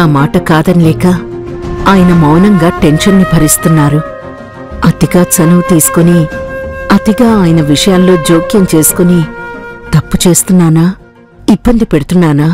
నా మాట కాదనిలేక ఆయన మౌనంగా టెన్షన్ని భరిస్తున్నారు అతిగా చనువు తీసుకుని అతిగా ఆయన విషయాల్లో జోక్యం చేసుకుని తప్పు చేస్తున్నానా ఇబ్బంది పెడుతున్నానా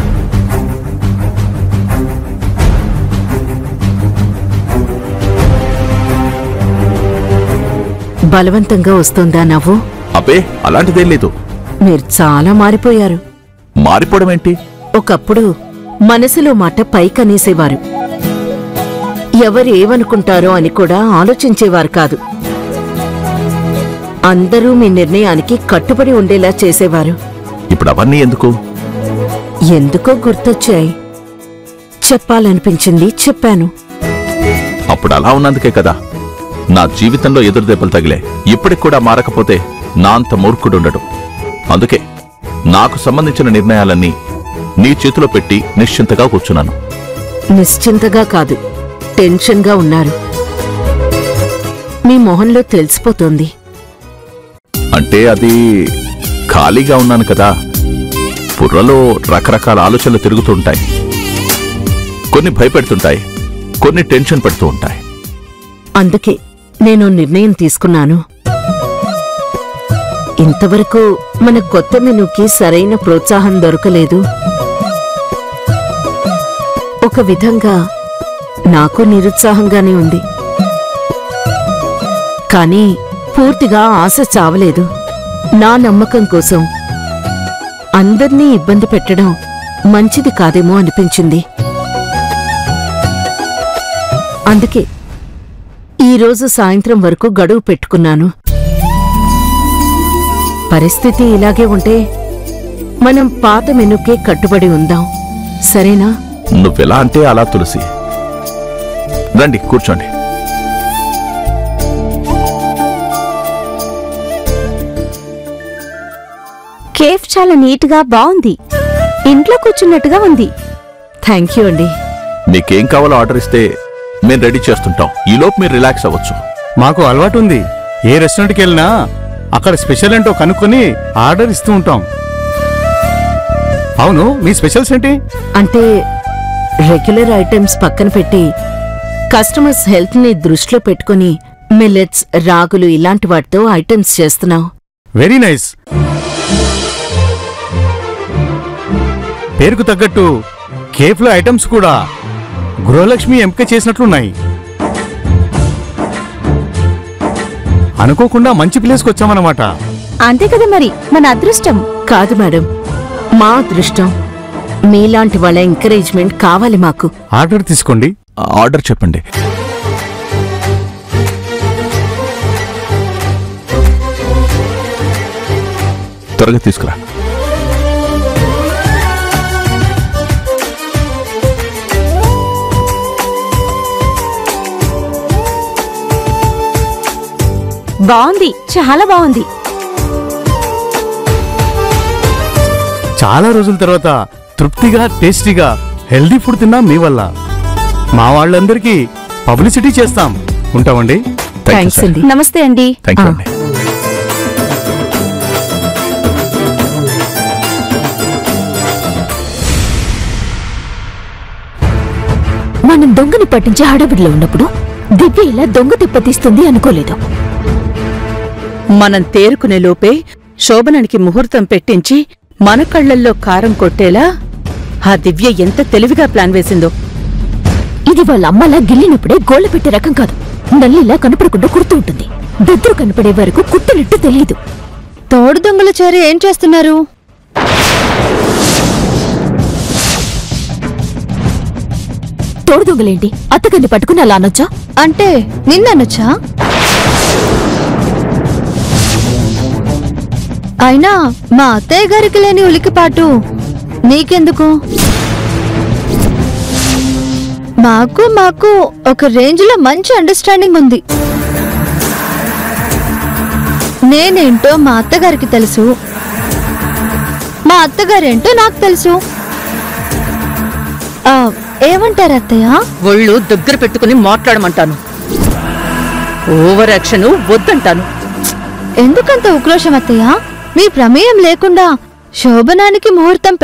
బలవంతంగా వస్తోందా నవ్వు అబ్బే అలాంటిదేం లేదు మీరు చాలా మారిపోయారు మారిపోవడం ఏంటి ఒకప్పుడు మనసులో మాట పైకనేసేవారు ఎవరు ఏమనుకుంటారో అని కూడా ఆలోచించేవారు కాదు అందరూ మీ నిర్ణయానికి కట్టుబడి ఉండేలా చేసేవారు ఇప్పుడు అవన్నీ ఎందుకు ఎందుకో గుర్తొచ్చాయి చెప్పాలనిపించింది చెప్పాను అప్పుడు అలా ఉన్నందుకే కదా నా జీవితంలో ఎదురు దెబ్బలు తగిలే ఇప్పటికి కూడా మారకపోతే నా అంత మూర్ఖుడుండడు అందుకే నాకు సంబంధించిన నిర్ణయాలన్నీ నీ చేతిలో పెట్టి నిశ్చింతగా కూర్చున్నాను నిశ్చింతగా కాదు టెన్షన్గా ఉన్నారు మీ మొహంలో తెలిసిపోతోంది అంటే అది ఖాళీగా ఉన్నాను కదా బుర్రలో రకరకాల ఆలోచనలు తిరుగుతుంటాయి కొన్ని భయపెడుతుంటాయి కొన్ని టెన్షన్ పెడుతూ ఉంటాయి అందుకే నేను నిర్ణయం తీసుకున్నాను ఇంతవరకు మన కొత్త మెనూకి సరైన ప్రోత్సాహం దొరకలేదు ఒక విధంగా నాకు నిరుత్సాహంగానే ఉంది కానీ పూర్తిగా ఆశ చావలేదు నా నమ్మకం కోసం అందర్నీ ఇబ్బంది పెట్టడం మంచిది కాదేమో అనిపించింది అందుకే ఈ రోజు సాయంత్రం వరకు గడువు పెట్టుకున్నాను పరిస్థితి ఇలాగే ఉంటే మనం పాత మెనుకే కట్టుబడి ఉందాం సరేనా నువ్వెలా అంటే అలా తులసి రండి కూర్చోండి కేఫ్ చాలా నీట్గా బాగుంది ఇంట్లో కూర్చున్నట్టుగా ఉంది థ్యాంక్ యూ అండి మీకేం కావాలో ఆర్డర్ ఇస్తే మేము రెడీ చేస్తుంటాం ఈలోపు మీరు రిలాక్స్ అవ్వచ్చు మాకు అలవాటు ఉంది ఏ రెస్టారెంట్కి వెళ్ళినా అక్కడ స్పెషల్ ఏంటో కనుక్కొని ఆర్డర్ ఇస్తూ ఉంటాం అవును మీ స్పెషల్స్ ఏంటి అంటే రెగ్యులర్ ఐటమ్స్ పక్కన పెట్టి కస్టమర్స్ హెల్త్ ని దృష్టిలో పెట్టుకుని మిల్లెట్స్ రాగులు ఇలాంటి వాటితో ఐటమ్స్ చేస్తున్నాం వెరీ నైస్ పేరుకు తగ్గట్టు కేఫ్లో ఐటమ్స్ కూడా గృహలక్ష్మి ఎంపిక చేసినట్లున్నాయి అనుకోకుండా మంచి ప్లేస్కి వచ్చామన్నమాట అంతే కదా మరి మన అదృష్టం కాదు మేడం మా అదృష్టం మీలాంటి వాళ్ళ ఎంకరేజ్మెంట్ కావాలి మాకు ఆర్డర్ తీసుకోండి ఆర్డర్ చెప్పండి త్వరగా తీసుకురా బాగుంది చాలా బాగుంది చాలా రోజుల తర్వాత తృప్తిగా టేస్టీగా హెల్దీ ఫుడ్ తిన్నాం మీ వల్ల మా వాళ్ళందరికీ పబ్లిసిటీ చేస్తాం ఉంటామండి Thank you, థ్యాంక్స్ sir. అండి నమస్తే అండి థ్యాంక్ యూ ఆ. అండి మనం దొంగని పట్టించే హడావిడిలో ఉన్నప్పుడు దివ్య ఇలా దొంగ తిప్పతీస్తుంది అనుకోలేదు మనం తేరుకునే లోపే శోభనానికి ముహూర్తం పెట్టించి మన కళ్ళల్లో కారం కొట్టేలా ఆ దివ్య ఎంత తెలివిగా ప్లాన్ వేసిందో ఇది వాళ్ళ అమ్మలా గిల్లినప్పుడే గోళ్ళ పెట్టే రకం కాదు నల్లిలా కనపడకుండా కుడుతూ ఉంటుంది బెదురు కనపడే వరకు కుట్టినట్టు తెలియదు తోడు దొంగలు చేరి ఏం చేస్తున్నారు తోడు దొంగలేంటి అత్తగారిని పట్టుకుని అలా అనొచ్చా అంటే నిన్ననొచ్చా అయినా మా అత్తయ్య గారికి లేని ఉలికిపాటు నీకెందుకు మాకు మాకు ఒక రేంజ్ లో మంచి అండర్స్టాండింగ్ ఉంది నేనేంటో మా అత్తగారికి తెలుసు మా అత్తగారేంటో నాకు తెలుసు ఆ, ఏమంటారు అత్తయ్య ఒళ్ళు దగ్గర పెట్టుకుని మాట్లాడమంటాను ఓవర్ యాక్షన్ వద్దంటాను ఎందుకంత ఉక్రోషం అత్తయ్య మీ ప్రమేయం లేకుండా శోభనానికి ముహూర్తం